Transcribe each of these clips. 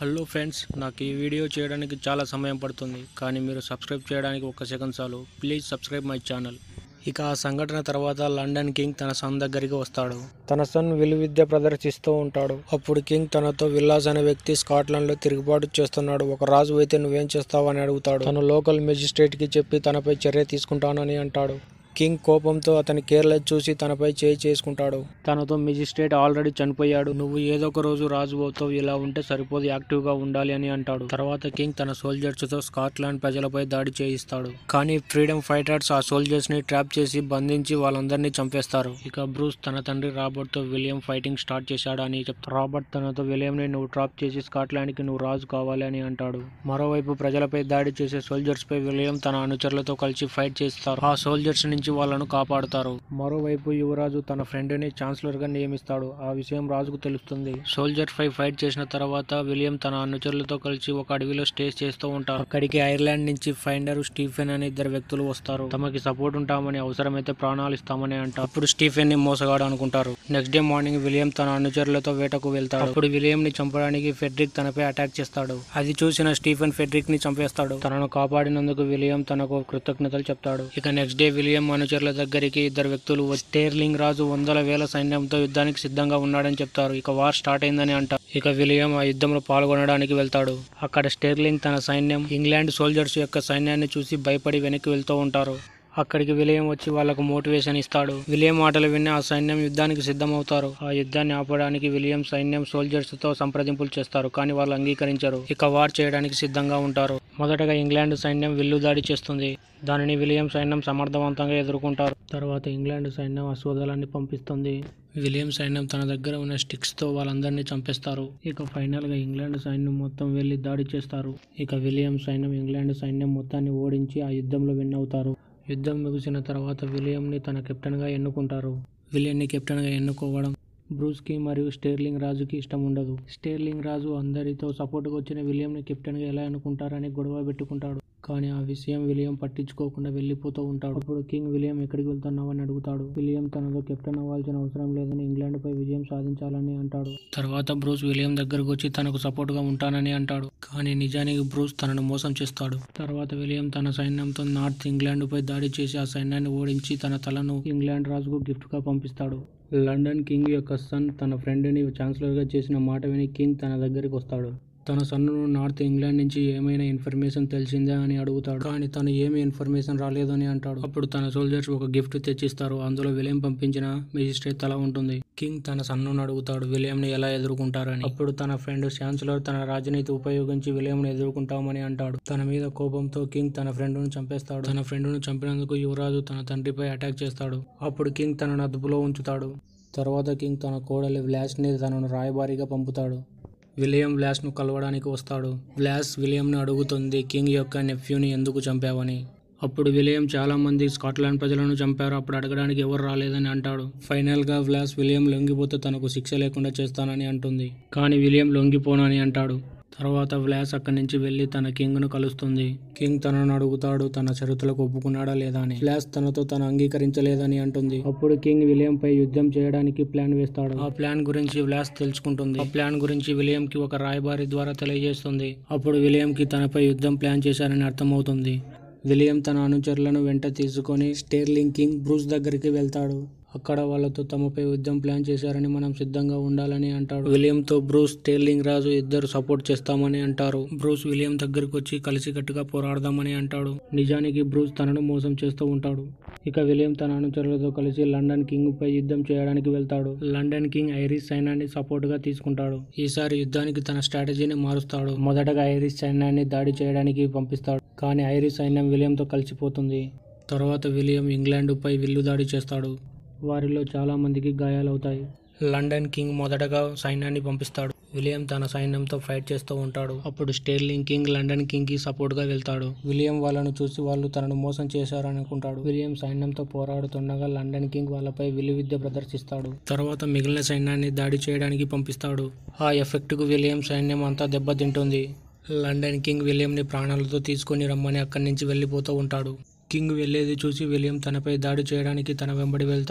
hello friends నాకు ఈ video చేయడానికి చాలా సమయం పడుతుంది కానీ మీరు సబ్స్క్రైబ్ చేయడానికి ఒక సెకండ్ చాలు ప్లీజ్ సబ్స్క్రైబ్ మై ఛానల్ ఇక ఆ సంఘటన తర్వాత లండన్ కింగ్ తన సన్ దగ్గరికి వస్తాడు తన సన్ విలువిద్య ప్రదర్శిస్తూ ఉంటాడు అప్పుడు కింగ్ తనతో విల్లాస్ అనే వ్యక్తి స్కాట్లాండ్ లో తిరుగుబాటు చేస్తున్నాడు ఒక రాజు అయితే నువ్వేం చేస్తావు అని అడుగుతాడు తను లోకల్ మెజిస్ట్రేట్ కి చెప్పి తనపై చర్య తీసుకుంటానని అంటాడు కింగ్ కోపంతో అతని కేర్లెస్ చూసి తనపై చేయి చేసుకుంటాడు తనతో మెజిస్ట్రేట్ ఆల్రెడీ చనిపోయాడు నువ్వు ఏదో ఒక రోజు రాజు అవుతావు ఇలా ఉంటే సరిపోదు యాక్టివ్ గా ఉండాలి అని అంటాడు తర్వాత కింగ్ తన సోల్జర్స్ తో స్కాట్లాండ్ ప్రజలపై దాడి చేయిస్తాడు కానీ ఫ్రీడమ్ ఫైటర్స్ ఆ సోల్జర్స్ ని ట్రాప్ చేసి బంధించి వాళ్ళందరినీ చంపేస్తారు ఇక బ్రూస్ తన తండ్రి రాబర్ట్ తో విలియం ఫైటింగ్ స్టార్ట్ చేశాడు అని చెప్తాడు రాబర్ట్ తనతో విలియం ని నువ్వు ట్రాప్ చేసి స్కాట్లాండ్ కి నువ్వు రాజు కావాలి అని అంటాడు మరోవైపు ప్రజలపై దాడి చేసే సోల్జర్స్ పై విలియం తన అనుచరులతో కలిసి ఫైట్ చేస్తారు ఆ సోల్జర్స్ నుంచి వాళ్ళను కాపాడుతారు మరోవైపు యువరాజు తన ఫ్రెండ్ ని ఛాన్సలర్ గా నియమిస్తాడు ఆ విషయం రాజుకు తెలుస్తుంది సోల్జర్ పై ఫైట్ చేసిన తర్వాత విలియం తన అనుచరులతో కలిసి ఒక అడవిలో స్టే చేస్తూ ఉంటారు అక్కడికి ఐర్లాండ్ నుంచి ఫైండర్ స్టీఫెన్ అనే ఇద్దరు వ్యక్తులు వస్తారు తమకి సపోర్ట్ ఉంటామని అవసరమైతే ప్రాణాలు ఇస్తామని అంటారు అప్పుడు స్టీఫెన్ ని మోసగాడు అనుకుంటారు నెక్స్ట్ డే మార్నింగ్ విలియం తన అనుచరులతో వేటకు వెళ్తాడు అప్పుడు విలియం ని చంపడానికి ఫెడ్రిక్ తనపై అటాక్ చేస్తాడు అది చూసిన స్టీఫెన్ ఫెడ్రిక్ ని చంపేస్తాడు తనను కాపాడినందుకు విలియం తనకు కృతజ్ఞతలు చెప్తాడు ఇక నెక్స్ట్ డే విలియం అనుచరుల దగ్గరికి ఇద్దరు వ్యక్తులు వచ్చి స్టేర్లింగ్ రాజు వందల వేల సైన్యంతో యుద్ధానికి సిద్ధంగా ఉన్నాడని చెప్తారు ఇక వార్ స్టార్ట్ అయిందని అంటారు ఇక విలియం ఆ యుద్ధంలో పాల్గొనడానికి వెళ్తాడు అక్కడ స్టేర్లింగ్ తన సైన్యం ఇంగ్లాండ్ సోల్జర్స్ యొక్క సైన్యాన్ని చూసి భయపడి వెనక్కి వెళ్తూ ఉంటారు అక్కడికి విలియం వచ్చి వాళ్ళకు మోటివేషన్ ఇస్తాడు విలియం మాటలు విని ఆ సైన్యం యుద్ధానికి సిద్ధమవుతారు ఆ యుద్ధాన్ని ఆపడానికి విలియం సైన్యం సోల్జర్స్ తో సంప్రదింపులు చేస్తారు కానీ వాళ్ళు అంగీకరించరు ఇక వార్ చేయడానికి సిద్ధంగా ఉంటారు మొదటగా ఇంగ్లాండ్ సైన్యం విల్లు దాడి చేస్తుంది దానిని విలియం సైన్యం సమర్థవంతంగా ఎదుర్కొంటారు తర్వాత ఇంగ్లాండ్ సైన్యం అశ్వదళాన్ని పంపిస్తుంది విలియం సైన్యం తన దగ్గర ఉన్న స్టిక్స్ తో వాళ్ళందరినీ చంపేస్తారు ఇక ఫైనల్ గా ఇంగ్లాండ్ సైన్యం మొత్తం వెళ్లి దాడి చేస్తారు ఇక విలియం సైన్యం ఇంగ్లాండ్ సైన్యం మొత్తాన్ని ఓడించి ఆ యుద్ధంలో విన్ అవుతారు యుద్ధం ముగిసిన తర్వాత విలియంని తన కెప్టెన్గా ఎన్నుకుంటారు విలియన్ని కెప్టెన్గా ఎన్నుకోవడం బ్రూస్కి మరియు స్టేర్లింగ్ రాజుకి ఇష్టం ఉండదు స్టేర్లింగ్ రాజు అందరితో సపోర్ట్గా వచ్చిన విలియంని కెప్టెన్గా ఎలా ఎన్నుకుంటారని గొడవ పెట్టుకుంటాడు కానీ ఆ విషయం విలియం పట్టించుకోకుండా వెళ్ళిపోతూ ఉంటాడు అప్పుడు కింగ్ విలియం ఎక్కడికి వెళ్తున్నావు అని అడుగుతాడు విలియం తనతో కెప్టెన్ అవ్వాల్సిన అవసరం లేదని ఇంగ్లాండ్ పై విజయం సాధించాలని అంటాడు తర్వాత బ్రూస్ విలియం దగ్గరకు వచ్చి తనకు సపోర్ట్ గా ఉంటానని అంటాడు కానీ నిజానికి బ్రూస్ తనను మోసం చేస్తాడు తర్వాత విలియం తన సైన్యంతో నార్త్ ఇంగ్లాండ్ పై దాడి చేసి ఆ సైన్యాన్ని ఓడించి తన తలను ఇంగ్లాండ్ రాజుకు గిఫ్ట్ గా పంపిస్తాడు లండన్ కింగ్ యొక్క సన్ తన ఫ్రెండ్ని ఛాన్సలర్గా చేసిన మాట విని కింగ్ తన దగ్గరికి వస్తాడు తన సన్నును నార్త్ ఇంగ్లాండ్ నుంచి ఏమైనా ఇన్ఫర్మేషన్ తెలిసిందా అని అడుగుతాడు కానీ తను ఏమి ఇన్ఫర్మేషన్ రాలేదని అంటాడు అప్పుడు తన సోల్జర్స్ ఒక గిఫ్ట్ తెచ్చిస్తారు అందులో విలియం పంపించిన మెజిస్ట్రేట్ తల ఉంటుంది కింగ్ తన సన్నును అడుగుతాడు విలియంని ఎలా ఎదుర్కొంటారని అప్పుడు తన ఫ్రెండ్ ఛాన్సలర్ తన రాజనీతి ఉపయోగించి విలియంని ఎదుర్కొంటామని అంటాడు తన మీద కోపంతో కింగ్ తన ఫ్రెండ్ను చంపేస్తాడు తన ఫ్రెండ్ను చంపినందుకు యువరాజు తన తండ్రిపై అటాక్ చేస్తాడు అప్పుడు కింగ్ తనను అదుపులో ఉంచుతాడు తర్వాత కింగ్ తన కోడలి వ్లాష్ని తనను రాయబారిగా పంపుతాడు విలియం వ్లాష్ను కలవడానికి వస్తాడు వ్లాస్ విలియంను అడుగుతుంది కింగ్ యొక్క నెఫ్యూని ఎందుకు చంపావని అప్పుడు విలియం చాలా మంది స్కాట్లాండ్ ప్రజలను చంపారు అప్పుడు అడగడానికి ఎవరు రాలేదని అంటాడు ఫైనల్ గా వ్లాస్ విలియం లొంగిపోతే తనకు శిక్ష లేకుండా చేస్తానని అంటుంది కానీ విలియం లొంగిపోనని అంటాడు తర్వాత వ్లాస్ అక్కడి నుంచి వెళ్లి తన కింగ్ ను కలుస్తుంది కింగ్ తనను అడుగుతాడు తన షరతులకు ఒప్పుకున్నాడా లేదా అని వ్లాస్ తనతో తను అంగీకరించలేదని అంటుంది అప్పుడు కింగ్ విలియం పై యుద్ధం చేయడానికి ప్లాన్ వేస్తాడు ఆ ప్లాన్ గురించి వ్లాస్ తెలుసుకుంటుంది ఆ ప్లాన్ గురించి విలియం కి ఒక రాయబారి ద్వారా తెలియజేస్తుంది అప్పుడు విలియం కి తనపై యుద్ధం ప్లాన్ చేశారని అర్థమవుతుంది విలియం తన అనుచరులను వెంట తీసుకొని స్టేర్లింగ్ కింగ్ బ్రూస్ దగ్గరికి వెళ్తాడు అక్కడ వాళ్ళతో తమపై యుద్ధం ప్లాన్ చేశారని మనం సిద్ధంగా ఉండాలని అంటాడు విలియంతో బ్రూస్ స్టేర్లింగ్ రాజు ఇద్దరు సపోర్ట్ చేస్తామని అంటారు బ్రూస్ విలియం దగ్గరకు వచ్చి కలిసికట్టుగా పోరాడదామని అంటాడు నిజానికి బ్రూస్ తనను మోసం చేస్తూ ఉంటాడు ఇక విలియం తన అనుచరులతో కలిసి లండన్ కింగ్ పై యుద్ధం చేయడానికి వెళ్తాడు లండన్ కింగ్ ఐరిష్ సైన్యాన్ని సపోర్ట్ గా తీసుకుంటాడు ఈసారి యుద్ధానికి తన స్ట్రాటజీని మారుస్తాడు మొదటగా ఐరిష్ సైన్యాన్ని దాడి చేయడానికి పంపిస్తాడు కానీ ఐరిష్ సైన్యం విలియంతో కలిసిపోతుంది తర్వాత విలియం ఇంగ్లాండ్ పై విల్లు దాడి చేస్తాడు వారిలో చాలా మందికి గాయాలవుతాయి లండన్ కింగ్ మొదటగా సైన్యాన్ని పంపిస్తాడు విలియం తన సైన్యంతో ఫైట్ చేస్తూ ఉంటాడు అప్పుడు స్టేర్లింగ్ కింగ్ లండన్ కింగ్ కి సపోర్ట్ గా వెళ్తాడు విలియం వాళ్ళను చూసి వాళ్ళు తనను మోసం చేశారని అనుకుంటాడు విలియం సైన్యంతో పోరాడుతుండగా లండన్ కింగ్ వాళ్ళపై విలువిద్య ప్రదర్శిస్తాడు తర్వాత మిగిలిన సైన్యాన్ని దాడి చేయడానికి పంపిస్తాడు ఆ ఎఫెక్ట్ కు విలియం సైన్యం అంతా దెబ్బతింటుంది లండన్ కింగ్ విలియంని ప్రాణాలతో తీసుకొని రమ్మని అక్కడి నుంచి వెళ్ళిపోతూ ఉంటాడు కింగ్ వెళ్ళేది చూసి విలియం తనపై దాడి చేయడానికి తన వెంబడి వెళ్తాడు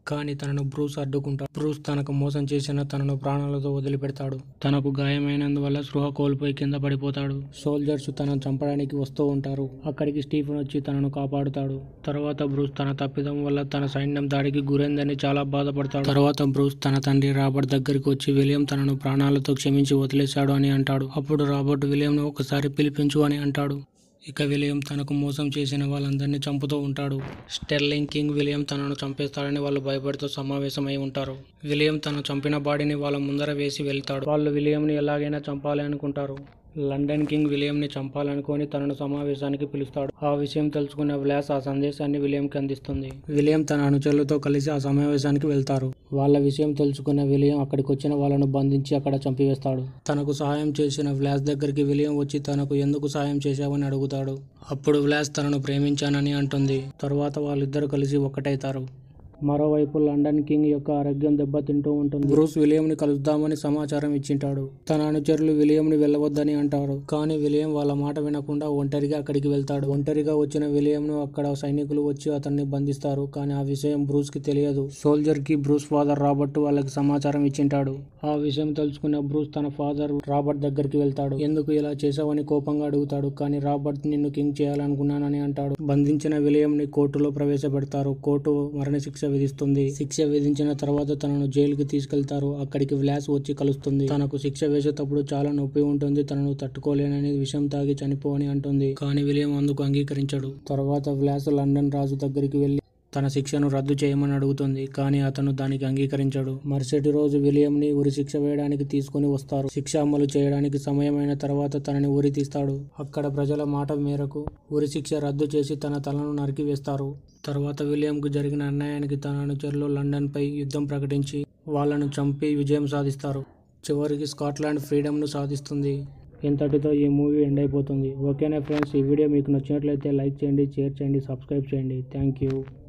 కానీ తనను బ్రూస్ అడ్డుకుంటాడు బ్రూస్ తనకు మోసం చేసిన తనను ప్రాణాలతో వదిలిపెడతాడు తనకు గాయమైనందువల్ల స్పృహ కోల్పోయి కింద పడిపోతాడు సోల్జర్స్ తనను చంపడానికి వస్తూ ఉంటారు అక్కడికి స్టీఫెన్ వచ్చి తనను కాపాడుతాడు తర్వాత బ్రూస్ తన తప్పిదం వల్ల తన సైన్యం దాడికి గురైందని చాలా బాధపడతాడు తర్వాత బ్రూస్ తన తండ్రి రాబర్ట్ దగ్గరికి వచ్చి విలియం తనను ప్రాణాలతో క్షమించి వదిలేశాడు అని అంటాడు అప్పుడు రాబర్ట్ విలియంను ఒకసారి పిలిపించు అని అంటాడు ఇక విలియం తనకు మోసం చేసిన వాళ్ళందరినీ చంపుతూ ఉంటాడు స్టెర్లింగ్ కింగ్ విలియం తనను చంపేస్తాడని వాళ్ళు భయపడుతూ సమావేశమై ఉంటారు విలియం తను చంపిన బాడీని వాళ్ళ ముందర వేసి వెళ్తాడు వాళ్ళు విలియంని ఎలాగైనా చంపాలి అనుకుంటారు లండన్ కింగ్ విలియంని చంపాలనుకొని తనను సమావేశానికి పిలుస్తాడు ఆ విషయం తెలుసుకున్న వ్లాస్ ఆ సందేశాన్ని విలియంకి అందిస్తుంది విలియం తన అనుచరులతో కలిసి ఆ సమావేశానికి వెళ్తారు వాళ్ళ విషయం తెలుసుకున్న విలియం అక్కడికి వచ్చిన వాళ్ళను బంధించి అక్కడ చంపివేస్తాడు తనకు సహాయం చేసిన వ్లాస్ దగ్గరికి విలియం వచ్చి తనకు ఎందుకు సహాయం చేశావని అడుగుతాడు అప్పుడు వ్లాస్ తనను ప్రేమించానని అంటుంది తరువాత వాళ్ళిద్దరు కలిసి ఒక్కటైతారు మరోవైపు లండన్ కింగ్ యొక్క ఆరోగ్యం దెబ్బతింటూ ఉంటుంది బ్రూస్ విలియంని కలుద్దామని సమాచారం ఇచ్చింటాడు తన అనుచరులు విలియంని వెళ్ళవద్దని అంటారు కానీ విలియం వాళ్ళ మాట వినకుండా ఒంటరిగా అక్కడికి వెళ్తాడు ఒంటరిగా వచ్చిన విలియంను అక్కడ సైనికులు వచ్చి అతన్ని బంధిస్తారు కానీ ఆ విషయం బ్రూస్ కి తెలియదు సోల్జర్ కి బ్రూస్ ఫాదర్ రాబర్ట్ వాళ్ళకి సమాచారం ఇచ్చింటాడు ఆ విషయం తెలుసుకున్న బ్రూస్ తన ఫాదర్ రాబర్ట్ దగ్గరికి వెళ్తాడు ఎందుకు ఇలా చేసావని కోపంగా అడుగుతాడు కానీ రాబర్ట్ నిన్ను కింగ్ చేయాలనుకున్నానని అంటాడు బంధించిన విలియంని కోర్టులో ప్రవేశపెడతారు కోర్టు మరణశిక్ష విధిస్తుంది శిక్ష విధించిన తర్వాత తనను జైలుకి తీసుకెళ్తారు అక్కడికి వ్లాస్ వచ్చి కలుస్తుంది తనకు శిక్ష వేసేటప్పుడు చాలా నొప్పి ఉంటుంది తనను తట్టుకోలేనని విషం తాగి చనిపో అని అంటుంది కానీ విలియం అందుకు అంగీకరించడు తర్వాత వ్లాస్ లండన్ రాజు దగ్గరికి వెళ్లి తన శిక్షను రద్దు చేయమని అడుగుతుంది కానీ అతను దానికి అంగీకరించడు మరుసటి రోజు విలియంని ఉరి శిక్ష వేయడానికి తీసుకుని వస్తారు శిక్ష అమలు చేయడానికి సమయమైన తర్వాత తనని ఉరి తీస్తాడు అక్కడ ప్రజల మాట మేరకు ఉరి శిక్ష రద్దు చేసి తన తలను నరికి వేస్తారు తర్వాత విలియంకు జరిగిన అన్యాయానికి తన అనుచరులు లండన్పై యుద్ధం ప్రకటించి వాళ్ళను చంపి విజయం సాధిస్తారు చివరికి స్కాట్లాండ్ ఫ్రీడమ్ను సాధిస్తుంది ఇంతటితో ఈ మూవీ ఎండ్ అయిపోతుంది ఓకేనా ఫ్రెండ్స్ ఈ వీడియో మీకు నచ్చినట్లయితే లైక్ చేయండి షేర్ చేయండి సబ్స్క్రైబ్ చేయండి థ్యాంక్ యూ